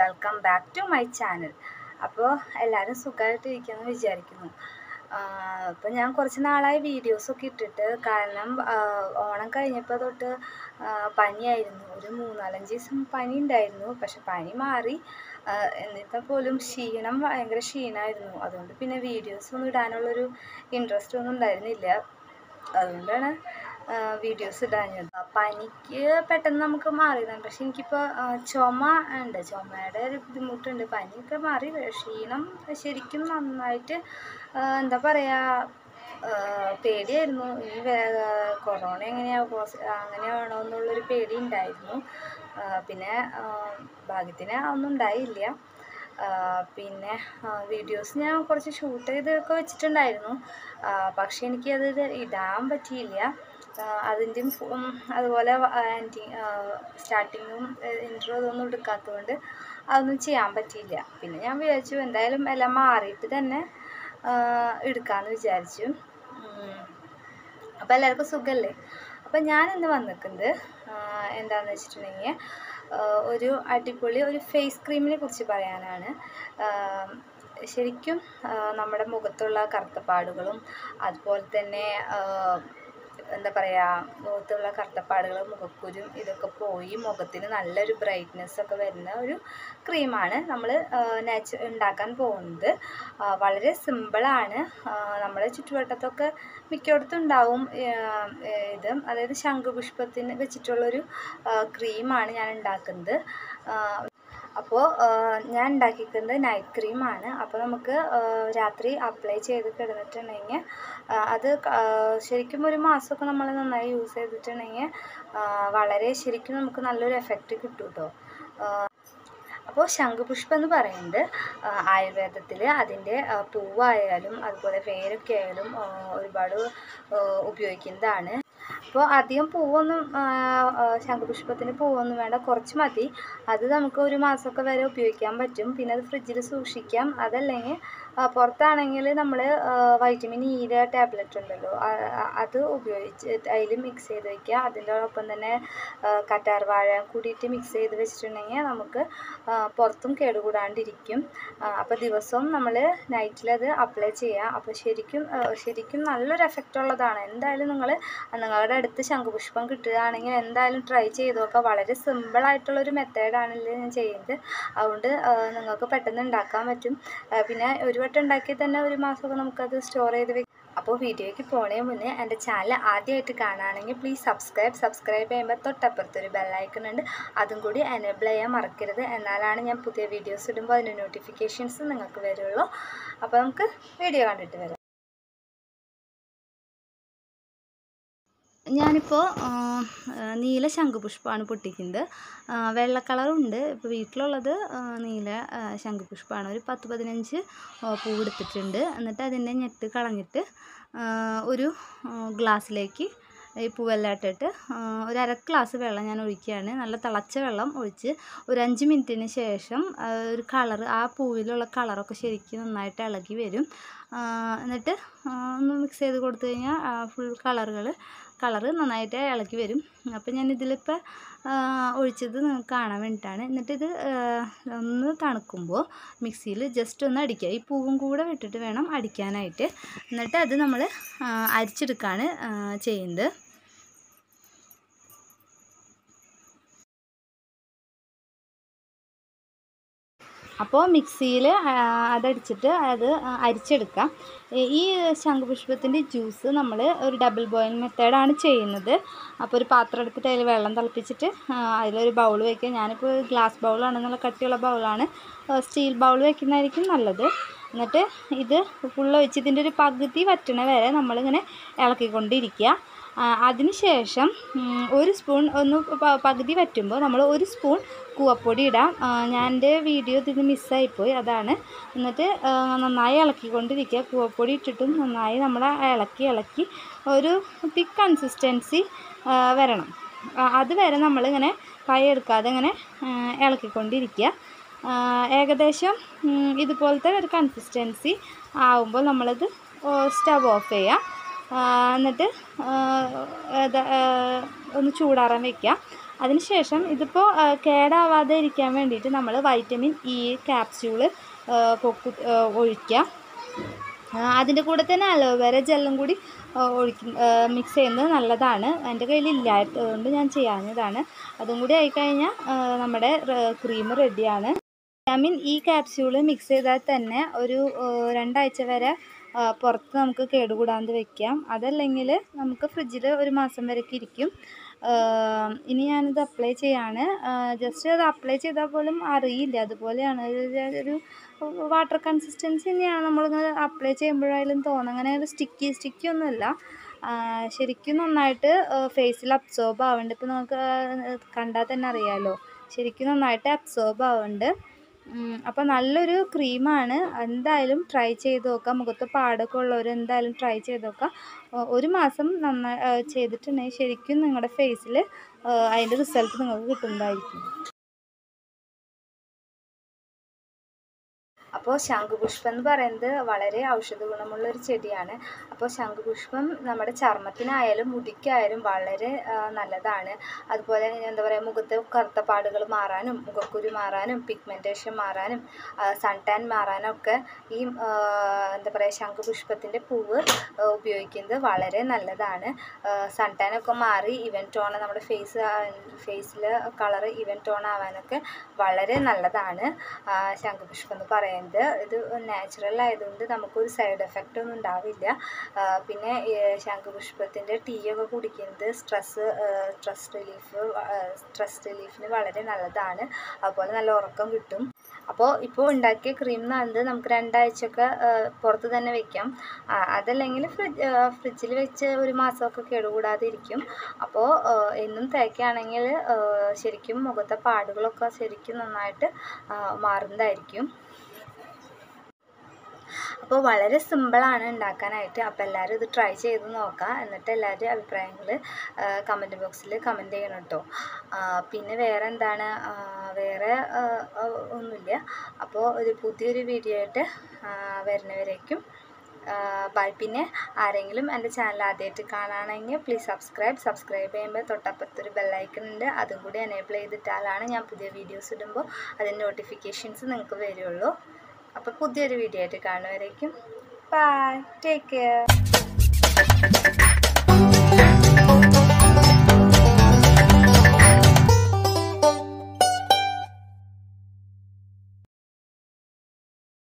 welcome back to my channel അപ്പോൾ എല്ലാവരും സുഖമായിട്ടിരിക്കുമെന്ന് വിചാരിക്കുന്നു അപ്പോൾ ഞാൻ കുറച്ച് നാളായി വീഡിയോസൊക്കെ ഇട്ടിട്ട് കാരണം ആ, ഓണം കഴിഞ്ഞപ്പോൾ തൊട്ട് ആ, പനിയായിരുന്നു ഒരു മൂന്നാലഞ്ച് ദിവസം പനി ഉണ്ടായിരുന്നു പക്ഷെ പനി മാറി ആ, എന്നിട്ട് പോലും ക്ഷീണം ഭയങ്കര ക്ഷീണമായിരുന്നു അതുകൊണ്ട് പിന്നെ വീഡിയോസ് ഒന്നും ഇടാനുള്ളൊരു ഇൻട്രസ്റ്റ് ഒന്നും ഉണ്ടായിരുന്നില്ല അതുകൊണ്ടാണ് വീഡിയോസ് ഇടാഞ്ഞത് പനിക്ക് പെട്ടെന്ന് നമുക്ക് മാറിയതാണ് പക്ഷെ എനിക്കിപ്പോൾ ചുമ ഉണ്ട് ചുമയുടെ ഒരു ബുദ്ധിമുട്ടുണ്ട് പനിയൊക്കെ മാറി ക്ഷീണം ശരിക്കും നന്നായിട്ട് ആ, എന്താ പറയുക പേടിയായിരുന്നു ഈ വേ- കൊറോണ എങ്ങനെയാ പോസി അങ്ങനെയാണോ എന്നുള്ളൊരു പേടി ഉണ്ടായിരുന്നു ആ, പിന്നെ ആ, ഭാഗ്യത്തിന് ഒന്നും ഉണ്ടായില്ല ആ, പിന്നെ വീഡിയോസ് ഞാൻ കുറച്ച് ഷൂട്ട് ചെയ്തൊക്കെ വെച്ചിട്ടുണ്ടായിരുന്നു ആ, പക്ഷെ എനിക്കത് ഇടാൻ പറ്റിയില്ല ആ, അതിൻ്റെയും ഫു- ഉം, അതുപോലെ ആൻറ്റി സ്റ്റാർട്ടിങ്ങും ഇൻട്രോ ഇതൊന്നും എടുക്കാത്തതുകൊണ്ട് അതൊന്നും ചെയ്യാൻ പറ്റിയില്ല പിന്നെ ഞാൻ വിചാരിച്ചു എന്തായാലും എല്ലാം മാറിയിട്ട് തന്നെ ആ, എടുക്കാമെന്ന് വിചാരിച്ചു അപ്പോൾ എല്ലാവർക്കും സുഖമല്ലേ അപ്പം ഞാൻ ഇന്ന് വന്നിരിക്കുന്നത് എന്താണെന്ന് വെച്ചിട്ടുണ്ടെങ്കിൽ ഒരു അടിപൊളി ഒരു ഫേസ് ക്രീമിനെ കുറിച്ച് പറയാനാണ് ആ, ശരിക്കും ആ, നമ്മുടെ മുഖത്തുള്ള കറുത്തപ്പാടുകളും അതുപോലെ തന്നെ ആ, എന്താ പറയുക മുഖത്തുള്ള കറുത്തപ്പാടുകൾ മുഖക്കുരും ഇതൊക്കെ പോയി മുഖത്തിന് നല്ലൊരു ബ്രൈറ്റ്നെസ് ഒക്കെ വരുന്ന ഒരു ക്രീമാണ് നമ്മൾ നാച്ചു ഉണ്ടാക്കാൻ പോകുന്നത് ആ, വളരെ സിമ്പിളാണ് നമ്മുടെ ചുറ്റുവട്ടത്തൊക്കെ മിക്കയിടത്തും ഉണ്ടാവും ആ, ഇത് അതായത് ശംഖുപുഷ്പത്തിന് വെച്ചിട്ടുള്ളൊരു ക്രീമാണ് ഞാൻ ഉണ്ടാക്കുന്നത് ആ, അപ്പോൾ ഞാൻ ഉണ്ടാക്കിയിരിക്കുന്നത് നൈറ്റ് ക്രീമാണ് അപ്പോൾ നമുക്ക് ആ, രാത്രി അപ്ലൈ ചെയ്ത് കിടന്നിട്ടുണ്ടെങ്കിൽ ആ, അത് ക- ആ, ശരിക്കും ഒരു മാസമൊക്കെ നമ്മൾ നന്നായി യൂസ് ചെയ്തിട്ടുണ്ടെങ്കിൽ ആ, വളരെ ശരിക്കും നമുക്ക് നല്ലൊരു എഫക്റ്റ് കിട്ടും കേട്ടോ അപ്പോൾ ശംഖുപുഷ്പം എന്ന് പറയുന്നത് ആയുർവേദത്തിൽ അതിൻ്റെ ആ, പൂവായാലും അതുപോലെ വേരൊക്കെ ആയാലും ആ, ഒരുപാട് ആ, ഉപയോഗിക്കുന്നതാണ് അപ്പോൾ അധികം പൂവൊന്നും ആ, ആ, ശംഖുപുഷ്പത്തിന് പൂവൊന്നും വേണ്ട കുറച്ച് മതി അത് നമുക്ക് ഒരു മാസമൊക്കെ വരെ ഉപയോഗിക്കാൻ പറ്റും പിന്നെ അത് ഫ്രിഡ്ജിൽ സൂക്ഷിക്കാം അതല്ലെങ്കിൽ ആ, പുറത്താണെങ്കിൽ നമ്മൾ വൈറ്റമിൻ ഇയുടെ ടാബ്ലറ്റ് ഉണ്ടല്ലോ ആ- ആ- അത് ഉപയോഗിച്ച് അതിൽ മിക്സ് ചെയ്ത് വയ്ക്കുക അതിൻ്റെ ഒപ്പം തന്നെ ആ, കറ്റാർ വാഴ കൂടിയിട്ട് മിക്സ് ചെയ്ത് വെച്ചിട്ടുണ്ടെങ്കിൽ നമുക്ക് ആ, പുറത്തും കേടുകൂടാണ്ടിരിക്കും അപ്പോൾ ദിവസവും നമ്മൾ നൈറ്റിൽ അത് അപ്ലൈ ചെയ്യുക അപ്പോൾ ശരിക്കും ആ, ശരിക്കും നല്ലൊരു എഫക്റ്റ് ഉള്ളതാണ് എന്തായാലും നിങ്ങൾ നിങ്ങളുടെ അടുത്ത് ശംഖുപുഷ്പം കിട്ടുകയാണെങ്കിൽ എന്തായാലും ട്രൈ ചെയ്ത് നോക്കുക വളരെ സിമ്പിളായിട്ടുള്ളൊരു മെത്തേഡാണല്ലോ ഞാൻ ചെയ്യുന്നത് അതുകൊണ്ട് ആ, നിങ്ങൾക്ക് പെട്ടെന്ന് ഉണ്ടാക്കാൻ പറ്റും ആ, പിന്നെ ഒരു വട്ടം ഉണ്ടാക്കിയാൽ തന്നെ ഒരു മാസമൊക്കെ നമുക്കത് സ്റ്റോർ ചെയ്ത് വെക്കാം അപ്പോൾ വീഡിയോയ്ക്ക് പോണേ മുന്നേ എൻ്റെ ചാനൽ ആദ്യമായിട്ട് കാണുകയാണെങ്കിൽ പ്ലീസ് സബ്സ്ക്രൈബ് സബ്സ്ക്രൈബ് ചെയ്യുമ്പോൾ തൊട്ടപ്പുറത്തൊരു ബെല്ലൈക്കൺ ഉണ്ട് അതും കൂടി എനേബിൾ ചെയ്യാൻ മറക്കരുത് എന്നാലാണ് ഞാൻ പുതിയ വീഡിയോസ് ഇടുമ്പോൾ അതിൻ്റെ നോട്ടിഫിക്കേഷൻസ് നിങ്ങൾക്ക് വരുള്ളൂ അപ്പോൾ നമുക്ക് വീഡിയോ കണ്ടിട്ട് വരാം ഞാനിപ്പോൾ നീല ശംഖുപുഷ്പമാണ് പൊട്ടിക്കുന്നത് ആ, വെള്ള കളറുണ്ട് ഇപ്പോൾ വീട്ടിലുള്ളത് ആ, നീല ആ, ശംഖുപുഷ്പമാണ് ഒരു പത്ത് പതിനഞ്ച് ആ, പൂവെടുത്തിട്ടുണ്ട് എന്നിട്ട് അതിൻ്റെ ഞെട്ട് കളഞ്ഞിട്ട് ആ, ഒരു ആ, ഗ്ലാസ്സിലേക്ക് ഈ പൂവെല്ലാം ഇട്ടിട്ട് ആ, ഒരു അര ഗ്ലാസ് വെള്ളം ഞാൻ ഒഴിക്കുകയാണ് നല്ല തിളച്ച വെള്ളം ഒഴിച്ച് ഒരു അഞ്ച് മിനിറ്റിന് ശേഷം ആ, ഒരു കളർ ആ പൂവിലുള്ള കളറൊക്കെ ശരിക്കും നന്നായിട്ട് ഇളകി വരും ആ, എന്നിട്ട് ആ, ഒന്ന് മിക്സ് ചെയ്ത് കൊടുത്തു കഴിഞ്ഞാൽ ഫുൾ കളറുകൾ കളറ് നന്നായിട്ട് ഇളക്കി വരും അപ്പോൾ ഞാൻ ഇതിലിപ്പോൾ ഒഴിച്ചത് നിങ്ങൾക്ക് കാണാൻ വേണ്ടിയിട്ടാണ് എന്നിട്ട് ഇത് ആ, ഒന്ന് തണുക്കുമ്പോൾ മിക്സിയിൽ ജസ്റ്റ് ഒന്ന് അടിക്കുക ഈ പൂവും കൂടെ വിട്ടിട്ട് വേണം അടിക്കാനായിട്ട് എന്നിട്ട് അത് നമ്മൾ അരിച്ചെടുക്കുകയാണ് ആ, ചെയ്യുന്നത് അപ്പോൾ മിക്സിയിൽ അതടിച്ചിട്ട് അത് അരിച്ചെടുക്കാം ഈ- ഈ ശംഖുപുഷ്പത്തിൻ്റെ ജ്യൂസ് നമ്മൾ ഒരു ഡബിൾ ബോയിൽ മെത്തേഡാണ് ചെയ്യുന്നത് അപ്പോൾ ഒരു പാത്രം എടുത്തിട്ട് അതിൽ വെള്ളം തിളപ്പിച്ചിട്ട് ആ, അതിലൊരു ബൗൾ വയ്ക്കുക ഞാനിപ്പോൾ ഗ്ലാസ് ബൗളാണ് നല്ല കട്ടിയുള്ള ബൗളാണ് സ്റ്റീൽ ബൗൾ വയ്ക്കുന്നതായിരിക്കും നല്ലത് എന്നിട്ട് ഇത് ഫുള്ള് ഒഴിച്ച് ഇതിൻ്റെ ഒരു പകുതി വറ്റണ വരെ നമ്മളിങ്ങനെ ഇളക്കിക്കൊണ്ടിരിക്കുക ആ, അതിനുശേഷം ഉം, ഒരു സ്പൂൺ ഒന്ന് പ- പകുതി വറ്റുമ്പോൾ നമ്മൾ ഒരു സ്പൂൺ കൂവപ്പൊടി ഇടാം ആ, ഞാൻ എൻ്റെ വീഡിയോ ഇതിന് മിസ്സായിപ്പോയി അതാണ് എന്നിട്ട് ആ, നന്നായി ഇളക്കിക്കൊണ്ടിരിക്കുക കൂവപ്പൊടി ഇട്ടിട്ടും നന്നായി നമ്മൾ ഇളക്കി ഇളക്കി ഒരു തിക്ക് കൺസിസ്റ്റൻസി വരണം ആ, അതുവരെ നമ്മളിങ്ങനെ കൈ എടുക്കാതെ ഇങ്ങനെ ആ, ഇളക്കിക്കൊണ്ടിരിക്കുക ആ, ഏകദേശം ഉം, ഇതുപോലത്തെ ഒരു കൺസിസ്റ്റൻസി ആവുമ്പോൾ നമ്മളത് സ്റ്റവ് ഓഫ് ചെയ്യുക ആ, എന്നിട്ട് ആ, ഇത്, ആ, ഒന്ന് ചൂടാറാൻ വെക്കുക അതിനുശേഷം ഇതിപ്പോൾ കേടാവാതെ ഇരിക്കാൻ വേണ്ടിയിട്ട് നമ്മൾ വൈറ്റമിൻ ഇ ക്യാപ്സ്യൂള് പൊക്കു ഒഴിക്കുക ആ, അതിൻ്റെ കൂടെ തന്നെ അലോവേര ജെല്ലും കൂടി ഒഴിക്കും മിക്സ് ചെയ്യുന്നത് നല്ലതാണ് എൻ്റെ കയ്യിൽ ഇല്ലാത്തതുകൊണ്ട് ഞാൻ ചെയ്യാവുന്നതാണ് അതും കൂടി ആയിക്കഴിഞ്ഞാൽ ആ, നമ്മുടെ ക്രീം റെഡിയാണ് വിറ്റാമിൻ ഇ ക്യാപ്സ്യൂള് മിക്സ് ചെയ്താൽ തന്നെ ഒരു ആ, രണ്ടാഴ്ച വരെ ആ, പുറത്ത് നമുക്ക് കേടുകൂടാതെ വെക്കാം അതല്ലെങ്കിൽ നമുക്ക് ഫ്രിഡ്ജിൽ ഒരു മാസം വരെയൊക്കെ ഇരിക്കും ആ, ഇനി ഞാനിത് അപ്ലൈ ചെയ്യാണ് ജസ്റ്റ് അത് അപ്ലൈ ചെയ്താൽ പോലും അറിയില്ല അതുപോലെയാണ് ഒരു- ഒരു വാട്ടർ കൺസിസ്റ്റൻസി തന്നെയാണ് നമ്മളിങ്ങനെ അപ്ലൈ ചെയ്യുമ്പോഴായാലും തോന്നുന്നത് അങ്ങനെ ഒരു സ്റ്റിക്കി സ്റ്റിക്കി ഒന്നുമല്ല ആ, ശരിക്കും നന്നായിട്ട് ഫേസിൽ അബ്സോർബ് ആവുന്നുണ്ട് ഇപ്പോൾ നമുക്ക് കണ്ടാൽ തന്നെ അറിയാമല്ലോ ശരിക്കും നന്നായിട്ട് അബ്സോർബ് ആവുന്നുണ്ട് അപ്പോൾ നല്ലൊരു ക്രീമാണ് എന്തായാലും ട്രൈ ചെയ്ത് നോക്കാം മുഖത്ത് പാടൊക്കെ ഉള്ളവർ എന്തായാലും ട്രൈ ചെയ്ത് നോക്കാം ആ, ഒരു മാസം നന്നായി ചെയ്തിട്ടുണ്ടെങ്കിൽ ശരിക്കും നിങ്ങളുടെ ഫേസിൽ അതിൻ്റെ റിസൾട്ട് നിങ്ങൾക്ക് കിട്ടുന്നതായിരിക്കും അപ്പോൾ ശംഖുപുഷ്പം എന്ന് പറയുന്നത് വളരെ ഔഷധ ഗുണമുള്ള ഒരു ചെടിയാണ് അപ്പോൾ ശംഖുപുഷ്പം നമ്മുടെ ചർമ്മത്തിനായാലും മുടിക്കായാലും വളരെ ആ, നല്ലതാണ് അതുപോലെ എന്താ പറയുക മുഖത്തെ കറുത്ത പാടുകൾ മാറാനും മുഖക്കുരു മാറാനും പിഗ്മെൻറ്റേഷൻ മാറാനും സൺ ടാൻ മാറാനും ഒക്കെ ഈ ആ, എന്താ പറയുക ശംഖുപുഷ്പത്തിൻ്റെ പൂവ് ആ, ഉപയോഗിക്കുന്നത് വളരെ നല്ലതാണ് സൺ ടാൻ ഒക്കെ മാറി ഇവൻ ടോൺ നമ്മുടെ ഫേസ് ഫേസിൽ കളറ് ഇവൻ ടോൺ ആവാനൊക്കെ വളരെ നല്ലതാണ് ആ, ശംഖുപുഷ്പം എന്ന് പറയുന്നത് ഇത് നാച്ചുറൽ ആയതുകൊണ്ട് നമുക്കൊരു സൈഡ് എഫക്റ്റ് ഒന്നും ഉണ്ടാവില്ല ആ, പിന്നെ ഈ ശംഖുപുഷ്പത്തിൻ്റെ ടീ ഒക്കെ കുടിക്കുന്നത് സ്ട്രെസ് സ്ട്രെസ് റിലീഫ് സ്ട്രെസ് റിലീഫിന് വളരെ നല്ലതാണ് അതുപോലെ നല്ല ഉറക്കം കിട്ടും അപ്പോൾ ഇപ്പോൾ ഉണ്ടാക്കിയ ക്രീം എന്ന് പറയുന്നത് നമുക്ക് രണ്ടാഴ്ചയൊക്കെ ആ, പുറത്ത് തന്നെ വെക്കാം ആ, അതല്ലെങ്കിൽ ഫ്രിഡ്ജ് ഫ്രിഡ്ജിൽ വെച്ച് ഒരു മാസമൊക്കെ കേടുകൂടാതെ ഇരിക്കും അപ്പോൾ ആ, എന്നും തേക്കുകയാണെങ്കിൽ ആ, ശരിക്കും മുഖത്തെ പാടുകളൊക്കെ ശരിക്കും നന്നായിട്ട് ആ, മാറുന്നതായിരിക്കും അപ്പോൾ വളരെ സിമ്പിളാണ് ഉണ്ടാക്കാനായിട്ട് അപ്പോൾ എല്ലാവരും ഇത് ട്രൈ ചെയ്ത് നോക്കുക എന്നിട്ട് എല്ലാവരും അഭിപ്രായങ്ങൾ കമൻറ്റ് ബോക്സിൽ കമൻറ്റ് ചെയ്യണം കേട്ടോ പിന്നെ വേറെ എന്താണ് ആ, വേറെ ആ, ആ, ഒന്നുമില്ല അപ്പോൾ ഒരു പുതിയൊരു വീഡിയോ ആയിട്ട് ആ, വരുന്നവരേക്കും ബൈ പിന്നെ ആരെങ്കിലും എൻ്റെ ചാനൽ ആദ്യമായിട്ട് കാണുകയാണെങ്കിൽ പ്ലീസ് സബ്സ്ക്രൈബ് സബ്സ്ക്രൈബ് ചെയ്യുമ്പോൾ തൊട്ടപ്പുറത്തൊരു ബെല്ലൈക്കൺ ഉണ്ട് അതും കൂടി എനേബിൾ ചെയ്തിട്ടാലാണ് ഞാൻ പുതിയ വീഡിയോസ് ഇടുമ്പോൾ അതിൻ്റെ നോട്ടിഫിക്കേഷൻസ് നിങ്ങൾക്ക് വരുള്ളൂ അപ്പോൾ പുതിയൊരു വീഡിയോ ആയിട്ട് കാണുന്നവരേക്കും ബൈ ടേക്ക് കെയർ